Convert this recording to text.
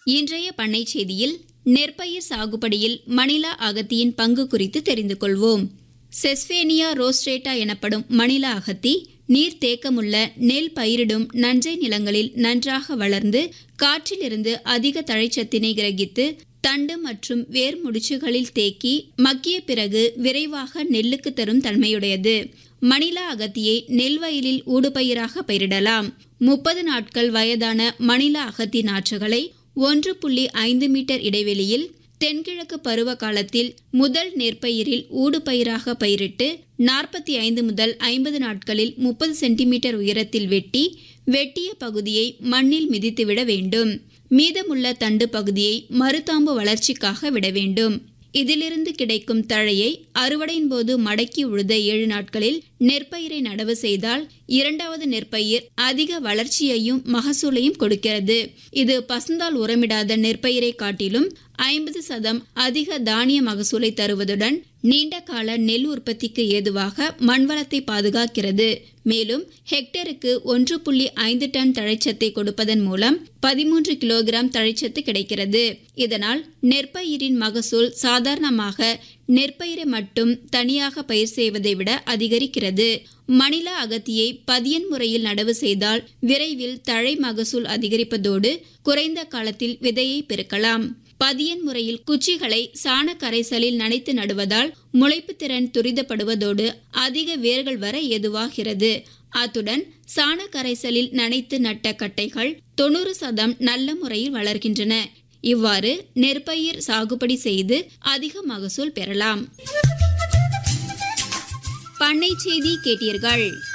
இன்றைய பண்ணை செய்தியில் நெற்பயிர் சாகுபடியில் மணிலா அகத்தியின் பங்கு குறித்து தெரிந்து கொள்வோம் செஸ்பேனியா ரோஸ்ட்ரேட்டா எனப்படும் மணிலா அகத்தி நீர் தேக்கமுள்ள நெல் பயிரிடும் நஞ்சை நிலங்களில் நன்றாக வளர்ந்து காற்றிலிருந்து அதிக தழைச்சத்தினை கிரகித்து தண்டு மற்றும் வேர் முடிச்சுகளில் தேக்கி மக்கிய பிறகு விரைவாக நெல்லுக்கு தரும் தன்மையுடையது மணிலா அகத்தியை நெல் வயலில் ஊடுபயிராக பயிரிடலாம் முப்பது நாட்கள் வயதான மணிலா அகத்தி நாற்றுகளை ஒன்று புள்ளி ஐந்து மீட்டர் இடைவெளியில் தென்கிழக்கு பருவ காலத்தில் முதல் நெற்பயிரில் ஊடுபயிராக பயிரிட்டு நாற்பத்தி ஐந்து முதல் ஐம்பது நாட்களில் முப்பது சென்டிமீட்டர் உயரத்தில் வெட்டி வெட்டிய பகுதியை மண்ணில் மிதித்துவிட வேண்டும் மீதமுள்ள தண்டு பகுதியை மருதாம்பு வளர்ச்சிக்காக விட வேண்டும் இதிலிருந்து கிடைக்கும் தழையை அறுவடையின் போது மடக்கி உழுத ஏழு நாட்களில் நெற்பயிரை நடவு செய்தால் இரண்டாவது நெற்பயிர் அதிக வளர்ச்சியையும் மகசூலையும் கொடுக்கிறது இது பசுந்தால் உரமிடாத நெற்பயிரை காட்டிலும் ஐம்பது சதம் அதிக தானிய மகசூலை தருவதுடன் நீண்ட கால நெல் உற்பத்திக்கு ஏதுவாக மண்வளத்தை பாதுகாக்கிறது மேலும் ஹெக்டருக்கு ஒன்று புள்ளி ஐந்து டன் தழைச்சத்தை கொடுப்பதன் மூலம் பதிமூன்று கிலோகிராம் தழைச்சத்து கிடைக்கிறது இதனால் நெற்பயிரின் மகசூல் சாதாரணமாக நெற்பயிரை மட்டும் தனியாக பயிர் செய்வதை விட அதிகரிக்கிறது மணிலா அகத்தியை பதியன் முறையில் நடவு செய்தால் விரைவில் தழை மகசூல் அதிகரிப்பதோடு குறைந்த காலத்தில் விதையை பெருக்கலாம் பதியன் முறையில் குச்சிகளை சாண கரைசலில் நனைத்து நடுவதால் முளைப்பு திறன் துரிதப்படுவதோடு அதிக வேர்கள் வர ஏதுவாகிறது அத்துடன் சாண கரைசலில் நனைத்து நட்ட கட்டைகள் தொண்ணூறு சதம் நல்ல முறையில் வளர்கின்றன இவ்வாறு நெற்பயிர் சாகுபடி செய்து அதிக மகசூல் பெறலாம் பண்ணை செய்தி கேட்டீர்கள்